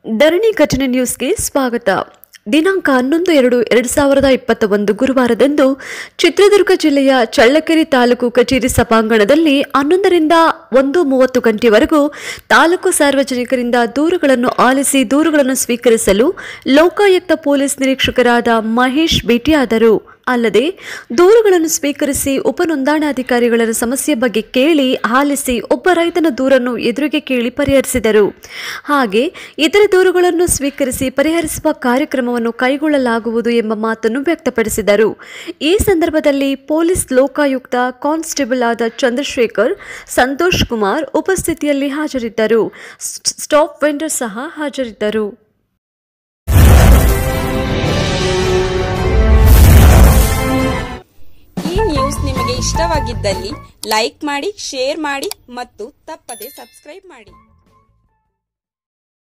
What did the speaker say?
ಧರಣಿ ಘಟನೆ ನ್ಯೂಸ್ಗೆ ಸ್ವಾಗತ ದಿನಾಂಕ ಹನ್ನೊಂದು ಎರಡು ಎರಡು ಸಾವಿರದ ಇಪ್ಪತ್ತ ಒಂದು ಗುರುವಾರದಂದು ಚಿತ್ರದುರ್ಗ ಜಿಲ್ಲೆಯ ಚಳ್ಳಕೆರೆ ತಾಲೂಕು ಕಚೇರಿ ಸಭಾಂಗಣದಲ್ಲಿ ಹನ್ನೊಂದರಿಂದ ಒಂದು ಮೂವತ್ತು ಗಂಟೆವರೆಗೂ ತಾಲೂಕು ಸಾರ್ವಜನಿಕರಿಂದ ದೂರುಗಳನ್ನು ಆಲಿಸಿ ದೂರುಗಳನ್ನು ಸ್ವೀಕರಿಸಲು ಲೋಕಾಯುಕ್ತ ಪೊಲೀಸ್ ನಿರೀಕ್ಷಕರಾದ ಮಹೇಶ್ ಭೇಟಿಯಾದರು ಅಲ್ಲದೆ ದೂರುಗಳನ್ನು ಸ್ವೀಕರಿಸಿ ಉಪನೋಂದಣಾಧಿಕಾರಿಗಳ ಸಮಸ್ಯೆ ಬಗ್ಗೆ ಕೇಳಿ ಆಲಿಸಿ ಒಬ್ಬ ರೈತನ ದೂರನ್ನು ಎದುರಿಗೆ ಕೇಳಿ ಪರಿಹರಿಸಿದರು ಹಾಗೆ ಇತರ ದೂರುಗಳನ್ನು ಸ್ವೀಕರಿಸಿ ಪರಿಹರಿಸುವ ಕಾರ್ಯಕ್ರಮವನ್ನು ಕೈಗೊಳ್ಳಲಾಗುವುದು ಎಂಬ ಮಾತನ್ನು ವ್ಯಕ್ತಪಡಿಸಿದರು ಈ ಸಂದರ್ಭದಲ್ಲಿ ಪೊಲೀಸ್ ಲೋಕಾಯುಕ್ತ ಕಾನ್ಸ್ಟೇಬಲ್ ಆದ ಚಂದ್ರಶೇಖರ್ ಸಂತೋಷ್ ಕುಮಾರ್ ಉಪಸ್ಥಿತಿಯಲ್ಲಿ ಹಾಜರಿದ್ದರು ಸ್ಟ್- ಸ್ಟಾಪ್ ವೆಂಡರ್ ಸಹ ಹಾಜರಿದ್ದರು ಈ ನ್ಯೂಸ್ ನಿಮಗೆ ಇಷ್ಟವಾಗಿದ್ದಲ್ಲಿ ಲೈಕ್ ಮಾಡಿ ಶೇರ್ ಮಾಡಿ ಮತ್ತು ತಪ್ಪದೆ ಸಬ್ಸ್ಕ್ರೈಬ್ ಮಾಡಿ